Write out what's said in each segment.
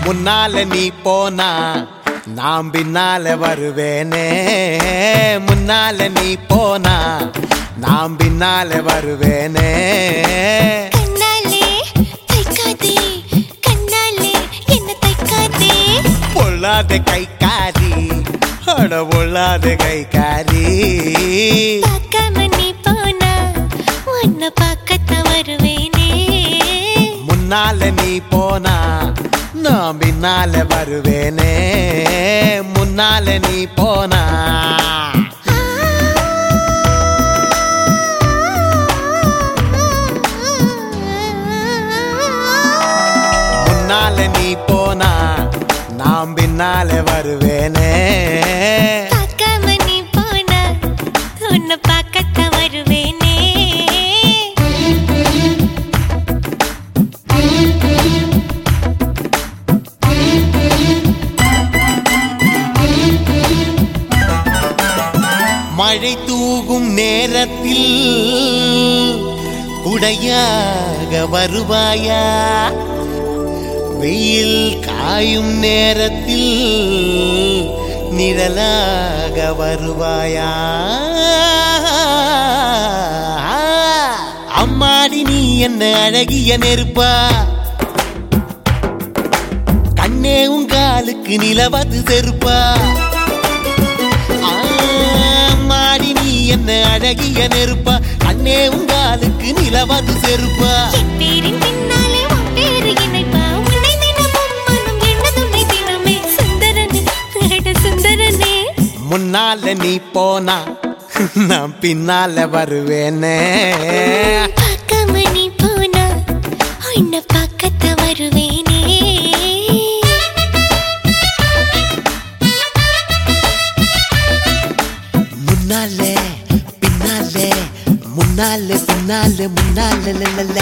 முன்னால நீ போனா நான் பின்னால வருவேனே முன்னால நீ போனா நான் பின்னால வருவேனே கண்ணாலே தைக்காதே கண்ணாலே என்ன தைக்காதே பொல்லாத கைக்காரி அட பொல்லாத கைக்காரி பார்க்காம நீ போனா உன்னை பார்க்கத்தான் வருவேனே முன்னால நீ போனா நான் பின்னால வருவேனே முன்னால நீ போனா முன்னால நீ போனா நான் பின்னால வருவேனே பார்க்காம நீ போனா உன்னை பார்க்கத்தான் வருவேனே மழை தூகும் நேரத்தில் உடையாக வருவாயா வெயில் காயும் நேரத்தில் நிழலாக வருவாயா அம்மாடி நீ என்ன அழகிய நெருப்பா கண்ணே உங்காலுக்கு நிலவது செருப்பா மாடி நீ என்ன அழகிய நெருப்பா அண்ணே உங்காலுக்கு நிலவது செருப்பா என் பேரின் பின்னாலே உன் பேரு இணைப்பா உன்னை தினமும் மனம் எண்ணதுன்னை தினமே சுந்தரனே அட சுந்தரனே முன்னால நீ போனா நான் பின்னால வருவேனே பார்க்காம நீ போனா உன்னை பார்க்கத்தான் வருவேனே முன்னாலே பின்னாலே முன்னாலே பின்னாலே முன்னாலே லலல.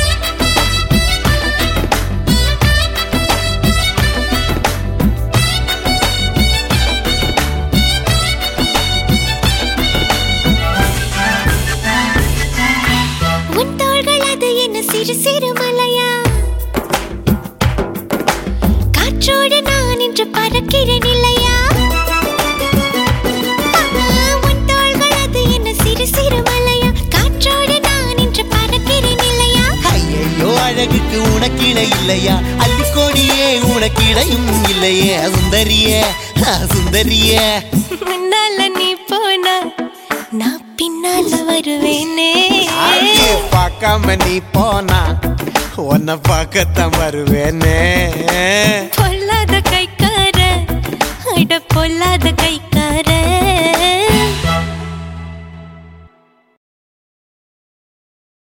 உன் தோள்கள் அது என்ன சிறு சிறு மலையா காற்றோடு நான் இன்று பறக்கிறேன் இல்லையா உன் தோள்கள் அது என்ன சிறு சிறு மலையா காற்றோடு நான் இன்று பறக்கிறேன் இல்லையா ஐயையோ அழகுக்கு உனக்கிணை இல்லையா அள்ளிக்கோடியே உனக்கிடையும் இல்லையே சுந்தரியே ஆ, சுந்தரியே முன்னால நீ போனா நான் பின்னால வருவேனே அங்கே பார்க்காம நீ போனா உன்னை பார்க்கத்தான் வருவேனே